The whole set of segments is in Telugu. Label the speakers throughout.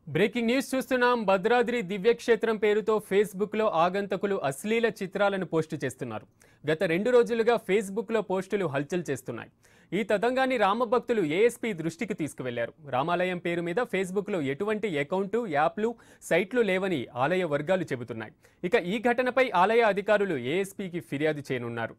Speaker 1: బ్రేకింగ్ న్యూస్ చూస్తున్నాం భద్రాద్రి దివ్యక్షేత్రం పేరుతో ఫేస్బుక్లో ఆగంతకులు అశ్లీల చిత్రాలను పోస్టు చేస్తున్నారు గత రెండు రోజులుగా ఫేస్బుక్లో పోస్టులు హల్చల్ చేస్తున్నాయి ఈ తతంగాన్ని రామభక్తులు ఏఎస్పీ దృష్టికి తీసుకువెళ్లారు రామాలయం పేరు మీద ఫేస్బుక్లో ఎటువంటి అకౌంటు యాప్లు సైట్లు లేవని ఆలయ వర్గాలు చెబుతున్నాయి ఇక ఈ ఘటనపై ఆలయ అధికారులు ఏఎస్పీకి ఫిర్యాదు చేయనున్నారు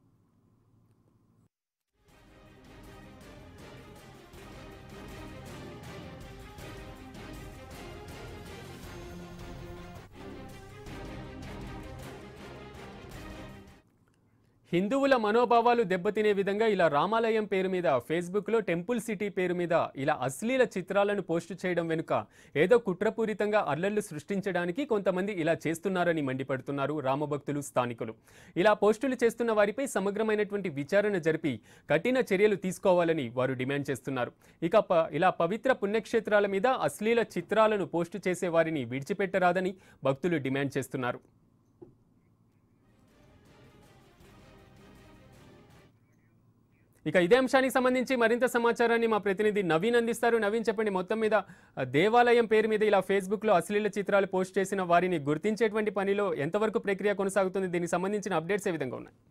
Speaker 1: హిందువుల మనోభావాలు దెబ్బతినే విధంగా ఇలా రామాలయం పేరు మీద ఫేస్బుక్లో టెంపుల్ సిటీ పేరు మీద ఇలా అశ్లీల చిత్రాలను పోస్టు చేయడం వెనుక ఏదో కుట్రపూరితంగా అల్లర్లు సృష్టించడానికి కొంతమంది ఇలా చేస్తున్నారని మండిపడుతున్నారు రామభక్తులు స్థానికులు ఇలా పోస్టులు చేస్తున్న వారిపై సమగ్రమైనటువంటి విచారణ జరిపి కఠిన చర్యలు తీసుకోవాలని వారు డిమాండ్ చేస్తున్నారు ఇక ప- ఇలా పవిత్ర పుణ్యక్షేత్రాల మీద అశ్లీల చిత్రాలను పోస్టు చేసే వారిని విడిచిపెట్టరాదని భక్తులు డిమాండ్ చేస్తున్నారు ఇక ఇదే అంశానికి సంబంధించి మరింత సమాచారాన్ని మా ప్రతినిధి నవీన్ అందిస్తారు నవీన్ చెప్పండి మొత్తం మీద ఆ, దేవాలయం పేరు మీద ఇలా ఫేస్బుక్ లో అశ్లీల చిత్రాలు పోస్ట్ చేసిన వారిని గుర్తించేటువంటి పనిలో ఎంతవరకు ప్రక్రియ కొనసాగుతుంది దీనికి సంబంధించిన అప్డేట్స్ ఏ విధంగా ఉన్నాయి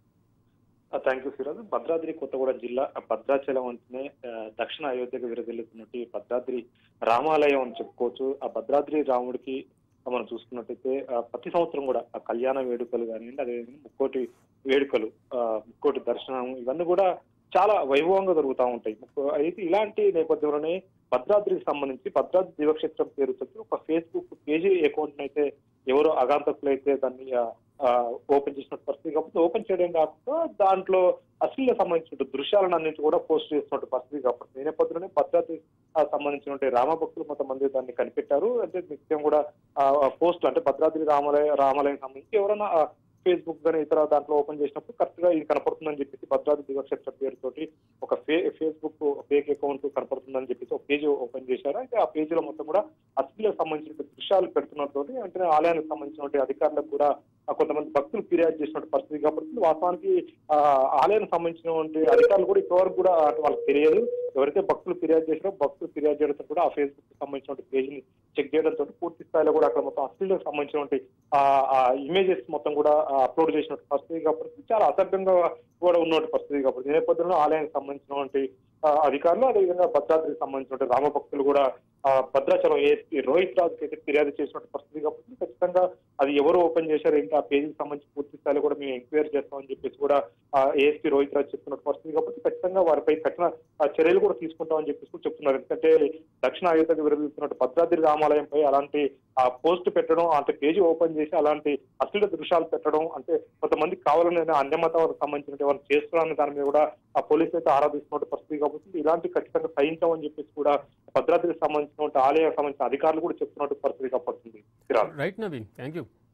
Speaker 2: థ్యాంక్ యూ సిరాజ్ భద్రాద్రి కొత్తగూడెం జిల్లా భద్రాచలం అంటేనే ఆ, దక్షిణ అయోధ్యకు విరదిల్లుతున్నట్టు భద్రాద్రి రామాలయం అని చెప్పుకోవచ్చు ఆ భద్రాద్రి రాముడికి మనం చూసుకున్నట్టయితే ఆ, ప్రతి సంవత్సరం కూడా ఆ కళ్యాణ వేడుకలు కానివ్వండి అదేవిధంగా ముక్కోటి వేడుకలు ఆ, ముక్కోటి దర్శనం ఇవన్నీ కూడా చాలా వైభవంగా జరుగుతూ ఉంటాయి ముక్కు- అయితే ఇలాంటి నేపథ్యంలోనే భద్రాద్రికి సంబంధించి భద్రాద్రి దివక్షేత్రం పేరుతో ఒక ఫేస్బుక్ పేజీ అకౌంట్ అయితే ఎవరో అగాంతకులు అయితే దాన్ని ఆ, ఆ, ఓపెన్ చేసిన పరిస్థితి కాబట్టి ఓపెన్ చేయడం కాకుండా దాంట్లో అశ్లీల సంబంధించిన దృశ్యాలను అన్నింటి కూడా పోస్ట్ చేస్తున్న పరిస్థితి కాబట్టి ఈ నేపథ్యంలోనే భద్రాద్రి ఆ, సంబంధించిన రామభక్తులు కొంతమంది దాన్ని కనిపెట్టారు అంటే నిత్యం కూడా పోస్ట్ అంటే భద్రాద్రి రామాలయ రామాలయం సంబంధించి ఎవరైనా ఫేస్బుక్ కానీ ఇతర దాంట్లో ఓపెన్ చేసినప్పుడు కరెక్ట్ గా ఇది కనపడుతుందని చెప్పేసి భద్రాద్రి దివక్షేత్ర పేరుతోటి ఒక ఫే ఫేస్బుక్ ఫేక్ అకౌంట్ కనపడుతుందని చెప్పేసి ఒక పేజ్ ఓపెన్ చేశారు అయితే ఆ పేజ్ లో మొత్తం కూడా అశ్లీలకు సంబంధించిన దృశ్యాలు పెడుతున్నతో అంటే ఆలయానికి సంబంధించిన అధికారులకు కూడా ఆ కొంతమంది భక్తులు ఫిర్యాదు చేసిన పరిస్థితి కాబట్టి వాస్తవానికి ఆ ఆలయానికి సంబంధించినటువంటి అధికారులు కూడా ఇప్పటివరకు కూడా అటు వాళ్ళకి తెలియదు ఎవరైతే భక్తులు ఫిర్యాదు చేశారో భక్తులు ఫిర్యాదు చేయడంతో కూడా ఆ ఫేస్బుక్ కి సంబంధించిన పేజ్ ని చెక్ చేయడంతో పూర్తి స్థాయిలో కూడా అక్కడ మొత్తం అశ్లీలకు సంబంధించినటువంటి ఆ ఆ ఇమేజెస్ మొత్తం కూడా అప్లోడ్ చేసిన పరిస్థితి కాబట్టి చాలా అసభ్యంగా కూడా ఉన్నటువంటి పరిస్థితి కాబట్టి ఈ నేపథ్యంలో ఆలయానికి సంబంధించినటువంటి ఆ, అధికారులు అదేవిధంగా భద్రాద్రికి సంబంధించిన రామభక్తులు కూడా ఆ, భద్రాచలం ఏఎస్పీ రోహిత్ రాజుకి అయితే ఫిర్యాదు చేసినటువంటి పరిస్థితి కాబట్టి ఖచ్చితంగా అది ఎవరు ఓపెన్ చేశారు ఏంటి ఆ పేజీకి సంబంధించి పూర్తి స్థాయిలో కూడా మేము ఎంక్వైరీ చేస్తామని చెప్పేసి కూడా ఏఎస్పీ రోహిత్ రాజు చెప్తున్న పరిస్థితి కాబట్టి ఖచ్చితంగా వారిపై కఠిన ఆ, చర్యలు కూడా తీసుకుంటామని చెప్పేసి కూడా చెప్తున్నారు ఎందుకంటే దక్షిణ అయోధ్యకు విరమిస్తున్నట్టు భద్రాద్రి రామాలయంపై అలాంటి ఆ పోస్ట్ పెట్టడం అంటే పేజీ ఓపెన్ చేసి అలాంటి అశ్లీల దృశ్యాలు పెట్టడం అంటే కొంతమంది కావాలని అన్యమతాలకు సంబంధించిన వాళ్ళు చేస్తున్నారని దాని మీద కూడా ఆ పోలీసులు అయితే ఆరాధిస్తున్న పరిస్థితి కాబట్టి ఇలాంటి ఖచ్చితంగా సహించామని చెప్పేసి కూడా భద్రాద్రికి సంబంధించిన ఆలయానికి సంబంధించిన అధికారులు కూడా చెప్తున్నట్టు పరిస్థితి కాబట్టి
Speaker 1: రైట్ నవీన్ థ్యాంక్ యూ